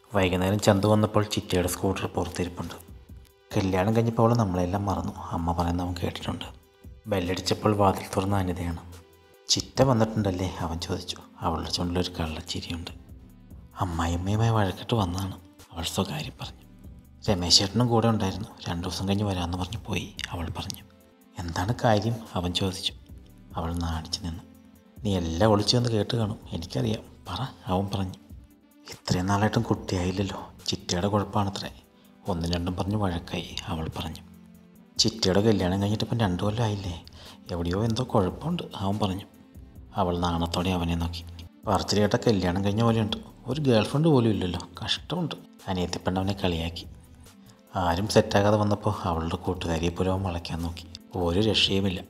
വൈകുന്നേരം ചന്തു വന്നപ്പോൾ ചിറ്റയുടെ സ്കൂട്ടർ പുറത്തിരിപ്പുണ്ട് കല്യാണം കഴിഞ്ഞപ്പോൾ അവൾ നമ്മളെല്ലാം മറന്നു അമ്മ പറയുന്നത് അവൻ കേട്ടിട്ടുണ്ട് ബെല്ലടിച്ചപ്പോൾ വാതിൽ തുറന്ന അനിതയാണ് ചിറ്റ വന്നിട്ടുണ്ടല്ലേ അവൻ ചോദിച്ചു അവളുടെ ചുണ്ടിലൊരു കള്ളച്ചിരിയുണ്ട് അമ്മായിയമ്മയുമായി വഴക്കിട്ട് വന്നതാണ് അവൾ സ്വകാര്യം പറഞ്ഞു രമേശ് ചേട്ടനും കൂടെ ഉണ്ടായിരുന്നു രണ്ടു ദിവസം കഴിഞ്ഞ് വരാമെന്ന് പറഞ്ഞ് പോയി അവൾ പറഞ്ഞു എന്താണ് കാര്യം അവൻ ചോദിച്ചു അവൾ നാണിച്ചു നിന്നു നീ എല്ലാം ഒളിച്ചു വന്ന് കേട്ട് കാണും എനിക്കറിയാം പറ അവൻ പറഞ്ഞു ഇത്രയും നാളായിട്ടും കുട്ടിയായില്ലല്ലോ ചിറ്റയുടെ കുഴപ്പമാണത്രേ ഒന്നും രണ്ടും പറഞ്ഞ് വഴക്കായി അവൾ പറഞ്ഞു ചിറ്റയുടെ കല്യാണം കഴിഞ്ഞിട്ട് ഇപ്പം രണ്ടു കൊല്ലം ആയില്ലേ എവിടെയോ എന്തോ കുഴപ്പമുണ്ട് അവൻ പറഞ്ഞു അവൾ നാണത്തോടെ അവനെ നോക്കി പറച്ചിലേട്ട കല്യാണം കഴിഞ്ഞ പോലെയുണ്ട് ഒരു ഗേൾ ഫ്രണ്ട് പോലും ഇല്ലല്ലോ കഷ്ടമുണ്ട് അനിയത്തിപ്പെണ്ണ് അവനെ കളിയാക്കി ആരും സെറ്റാകാതെ വന്നപ്പോൾ അവളുടെ കൂട്ടുകാരിയെ പോലും അവൻ വളയ്ക്കാൻ നോക്കി ഒരു രക്ഷയുമില്ല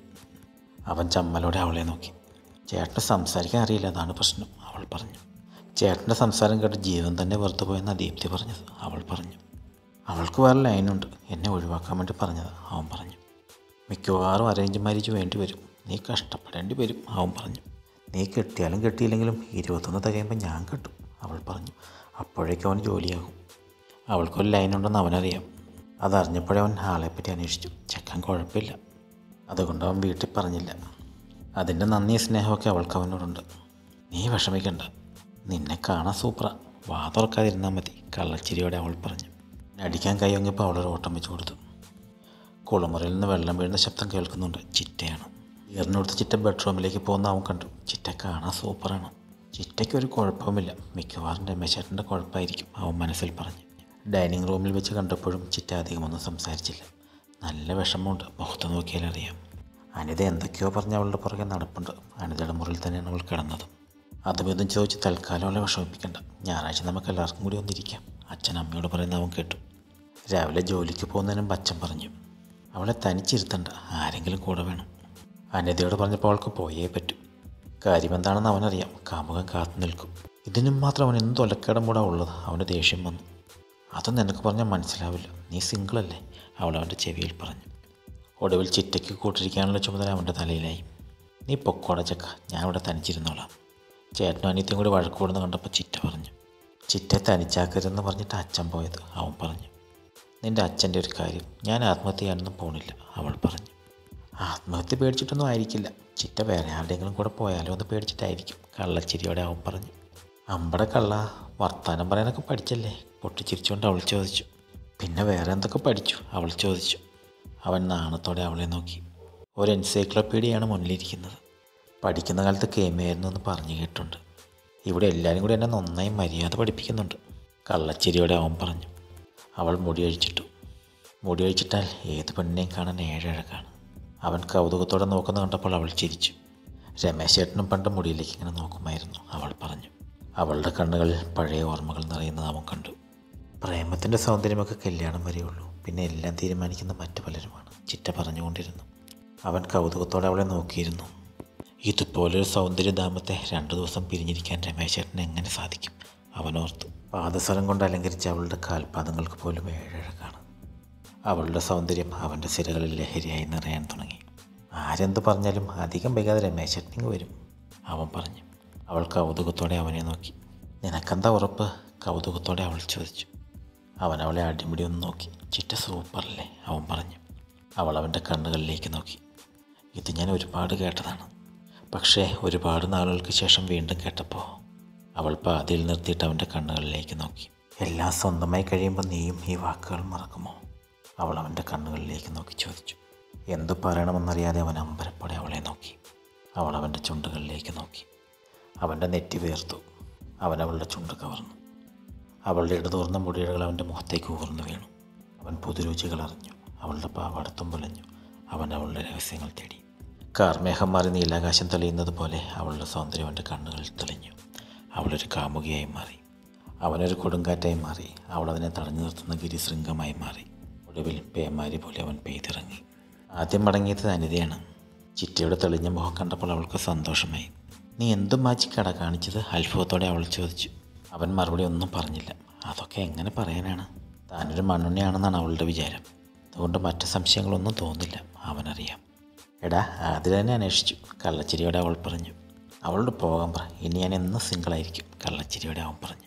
അവൻ ചമ്മലോടെ അവളെ നോക്കി ചേട്ടന് സംസാരിക്കാൻ അറിയില്ല അതാണ് പ്രശ്നം അവൾ പറഞ്ഞു ചേട്ടൻ്റെ സംസാരം കേട്ട് ജീവൻ തന്നെ വെറുതെ പോയെന്ന ദീപ്തി പറഞ്ഞത് അവൾ പറഞ്ഞു അവൾക്ക് വേറെ ലൈനുണ്ട് എന്നെ ഒഴിവാക്കാൻ വേണ്ടി പറഞ്ഞത് അവൻ പറഞ്ഞു മിക്കവാറും അറേഞ്ച് മാരേജ് വേണ്ടി വരും നീ കഷ്ടപ്പെടേണ്ടി വരും അവൻ പറഞ്ഞു നീ കെട്ടിയാലും കെട്ടിയില്ലെങ്കിലും ഇരുപത്തൊന്ന് തികയുമ്പോൾ ഞാൻ കെട്ടും അവൾ പറഞ്ഞു അപ്പോഴേക്കും അവൻ ജോലിയാകും അവൾക്കൊരു ലൈനുണ്ടെന്ന് അവനറിയാം അതറിഞ്ഞപ്പോഴേ അവൻ ആളെപ്പറ്റി അന്വേഷിച്ചു ചെക്കൻ കുഴപ്പമില്ല അതുകൊണ്ട് അവൻ വീട്ടിൽ പറഞ്ഞില്ല അതിൻ്റെ നന്ദി സ്നേഹമൊക്കെ അവൾക്ക് അവനോടുണ്ട് നീ വിഷമിക്കണ്ട നിന്നെ കാണാൻ സൂപ്പറാ വാ തുറക്കാതിരുന്നാൽ മതി കള്ളച്ചിരിയോടെ അവൾ പറഞ്ഞു അടിക്കാൻ കൈയൊങ്ങിയപ്പോൾ അവളൊരു ഓട്ടം വെച്ച് കൊടുത്തു കുളിമുറിയിൽ നിന്ന് വെള്ളം വീഴുന്ന ശബ്ദം കേൾക്കുന്നുണ്ട് ചിറ്റയാണ് ഈറിനടുത്ത് ചിറ്റ ബെഡ്റൂമിലേക്ക് പോകുന്ന അവൻ കണ്ടു ചിറ്റ കാണാൻ സൂപ്പറാണ് ചിറ്റയ്ക്ക് ഒരു കുഴപ്പവുമില്ല മിക്കവാറും രമേശേട്ടൻ്റെ കുഴപ്പമായിരിക്കും അവൻ മനസ്സിൽ പറഞ്ഞു ഡൈനിങ് റൂമിൽ വെച്ച് കണ്ടപ്പോഴും ചിറ്റ അധികമൊന്നും സംസാരിച്ചില്ല നല്ല വിഷമമുണ്ട് മുഖത്ത് നോക്കിയാൽ അറിയാം അനിത എന്തൊക്കെയോ പറഞ്ഞ് അവളുടെ പുറകെ നടപ്പുണ്ട് അനിതയുടെ മുറിയിൽ തന്നെയാണ് അവൾ കിടന്നത് അതും ഇതും ചോദിച്ച് തൽക്കാലം അവളെ വിഷമിപ്പിക്കണ്ട ഞായറാഴ്ച നമുക്ക് എല്ലാവർക്കും കൂടി ഒന്നിരിക്കാം അച്ഛൻ അമ്മയോട് പറയുന്ന അവൻ കേട്ടു രാവിലെ ജോലിക്ക് പോകുന്നതിനും അച്ഛൻ പറഞ്ഞു അവളെ തനിച്ചിരുത്തണ്ട ആരെങ്കിലും കൂടെ വേണം അനിതയോട് പറഞ്ഞപ്പോൾ അവൾക്ക് പോയേ പറ്റൂ കാര്യമെന്താണെന്ന് അവനറിയാം കാമുകൻ കാത്തു നിൽക്കും ഇതിനും മാത്രം അവൻ എന്ത് ഒലക്കേടം കൂടെ ഉള്ളത് അവന് ദേഷ്യം വന്നു അതൊന്നും നിനക്ക് പറഞ്ഞാൽ മനസ്സിലാവില്ല നീ സിംഗിളല്ലേ അവൾ അവൻ്റെ ചെവിയിൽ പറഞ്ഞു ഒടുവിൽ ചിറ്റയ്ക്ക് കൂട്ടിരിക്കാനുള്ള ചുമതല അവൻ്റെ തലയിലായി നീ പൊക്കോടെ ചക്ക ഞാൻ ഇവിടെ തനിച്ചിരുന്നോളാം ചേട്ടനും അനിയത്തിയും കൂടി വഴക്ക് കൂടുന്ന കണ്ടപ്പോൾ ചിറ്റ പറഞ്ഞു ചിറ്റ തനിച്ചാക്കരുതെന്ന് പറഞ്ഞിട്ട് അച്ഛൻ പോയത് അവൻ പറഞ്ഞു നിൻ്റെ അച്ഛൻ്റെ ഒരു കാര്യം ഞാൻ ആത്മഹത്യ ചെയ്യാനൊന്നും പോണില്ല അവൾ പറഞ്ഞു ആത്മഹത്യ പേടിച്ചിട്ടൊന്നും ആയിരിക്കില്ല ചിറ്റ വേറെ ആരുടെയെങ്കിലും കൂടെ പോയാലോ എന്ന് പേടിച്ചിട്ടായിരിക്കും കള്ളച്ചിരിയോടെ അവൻ പറഞ്ഞു അമ്പടെ കള്ള വർത്താനം പറയാനൊക്കെ പഠിച്ചല്ലേ പൊട്ടിച്ചിരിച്ചുകൊണ്ട് അവൾ ചോദിച്ചു പിന്നെ വേറെ എന്തൊക്കെ പഠിച്ചു അവൾ ചോദിച്ചു അവൻ നാണത്തോടെ അവളെ നോക്കി ഒരു എൻസൈക്ലോപ്പീഡിയയാണ് മുന്നിലിരിക്കുന്നത് പഠിക്കുന്ന കാലത്ത് കേമയായിരുന്നു എന്ന് പറഞ്ഞു കേട്ടുണ്ട് ഇവിടെ എല്ലാവരും കൂടി എന്നെ നന്നായി മര്യാദ പഠിപ്പിക്കുന്നുണ്ട് കള്ളച്ചിരിയോടെ അവൻ പറഞ്ഞു അവൾ മുടി അഴിച്ചിട്ടു മുടി അഴിച്ചിട്ടാൽ ഏത് പെണ്ണിനെയും കാണാൻ ഏഴഴകാണ് അവൻ കൗതുകത്തോടെ നോക്കുന്ന കണ്ടപ്പോൾ അവൾ ചിരിച്ചു രമേശ് ചേട്ടനും പണ്ട് മുടിയിലേക്ക് ഇങ്ങനെ നോക്കുമായിരുന്നു അവൾ പറഞ്ഞു അവളുടെ കണ്ണുകളിൽ പഴയ ഓർമ്മകൾ നിറയുന്നത് അവൻ കണ്ടു പ്രേമത്തിൻ്റെ സൗന്ദര്യമൊക്കെ കല്യാണം വരെയുള്ളൂ പിന്നെ എല്ലാം തീരുമാനിക്കുന്ന മറ്റു പലരുമാണ് ചിറ്റ പറഞ്ഞുകൊണ്ടിരുന്നു അവൻ കൗതുകത്തോടെ അവളെ നോക്കിയിരുന്നു ഇതുപോലൊരു സൗന്ദര്യധാമത്തെ രണ്ടു ദിവസം പിരിഞ്ഞിരിക്കാൻ രമേശ് ചേട്ടന് എങ്ങനെ സാധിക്കും അവനോർത്തു പാദസരം കൊണ്ട് അലങ്കരിച്ച അവളുടെ കാൽപാദങ്ങൾക്ക് പോലും ഏഴഴകാണ് അവളുടെ സൗന്ദര്യം അവൻ്റെ സിരകളിൽ ലഹരിയായി നിറയാൻ തുടങ്ങി ആരെന്ത് പറഞ്ഞാലും അധികം വൈകാതെ രമേശ് ചേട്ടനിങ് വരും അവൻ പറഞ്ഞു അവൾ കൗതുകത്തോടെ അവനെ നോക്കി നിനക്കെന്താ ഉറപ്പ് കൗതുകത്തോടെ അവൾ ചോദിച്ചു അവൻ അവളെ അടിമുടി ഒന്ന് നോക്കി ചിറ്റ സൂപ്പറല്ലേ അവൻ പറഞ്ഞു അവൾ അവൻ്റെ കണ്ണുകളിലേക്ക് നോക്കി ഇത് ഞാൻ ഒരുപാട് കേട്ടതാണ് പക്ഷേ ഒരുപാട് നാളുകൾക്ക് ശേഷം വീണ്ടും കേട്ടപ്പോൾ അവൾ പാതിയിൽ നിർത്തിയിട്ട് അവൻ്റെ കണ്ണുകളിലേക്ക് നോക്കി എല്ലാം സ്വന്തമായി കഴിയുമ്പോൾ നീയും ഈ വാക്കുകൾ മറക്കുമോ അവൾ അവൻ്റെ കണ്ണുകളിലേക്ക് നോക്കി ചോദിച്ചു എന്തു പറയണമെന്നറിയാതെ അവൻ അമ്പരപ്പോടെ അവളെ നോക്കി അവൾ അവൻ്റെ ചുണ്ടുകളിലേക്ക് നോക്കി അവൻ്റെ നെറ്റി വീർത്തു അവൻ അവളുടെ ചുണ്ട് കവർന്നു അവളുടെ ഇടതൂർന്ന മുടിയിഴകൾ അവൻ്റെ മുഖത്തേക്ക് ഊർന്നു വീണു അവൻ പുതുരുചികൾ അറിഞ്ഞു അവളുടെ പാവാടത്തും പൊലഞ്ഞു അവൻ അവളുടെ രഹസ്യങ്ങൾ തേടി കാർമേഘം മാറി നീലാകാശം തെളിയുന്നത് പോലെ അവളുടെ സൗന്ദര്യം അവൻ്റെ കണ്ണുകളിൽ തെളിഞ്ഞു അവളൊരു കാമുകിയായി മാറി അവനൊരു കൊടുങ്കാറ്റായി മാറി അവൾ അതിനെ തടഞ്ഞു നിർത്തുന്ന ഗിരിശൃംഗമായി മാറി ഒടുവിൽ പേമാരി പോലെ അവൻ പെയ്തിറങ്ങി ആദ്യം മടങ്ങിയത് അനിതയാണ് ചിറ്റയുടെ തെളിഞ്ഞ മുഖം കണ്ടപ്പോൾ അവൾക്ക് സന്തോഷമായി നീ എന്തും മാച്ചിക്കാടാ കാണിച്ചത് അത്ഭുതത്തോടെ അവൾ ചോദിച്ചു അവൻ മറുപടി ഒന്നും പറഞ്ഞില്ല അതൊക്കെ എങ്ങനെ പറയാനാണ് താനൊരു മണ്ണുണ്ണിയാണെന്നാണ് അവളുടെ വിചാരം അതുകൊണ്ട് മറ്റു സംശയങ്ങളൊന്നും തോന്നില്ല അവനറിയാം എടാ അതിൽ തന്നെ അന്വേഷിച്ചു കള്ളച്ചിരിയോടെ അവൾ പറഞ്ഞു അവളോട് പോകാൻ പറ ഇനി ഞാൻ എന്ന് സിംഗിളായിരിക്കും കള്ളച്ചിരിയോടെ അവൻ പറഞ്ഞു അവൾ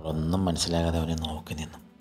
ഒന്നും മനസ്സിലാകാതെ അവനെ നോക്കി നിന്നു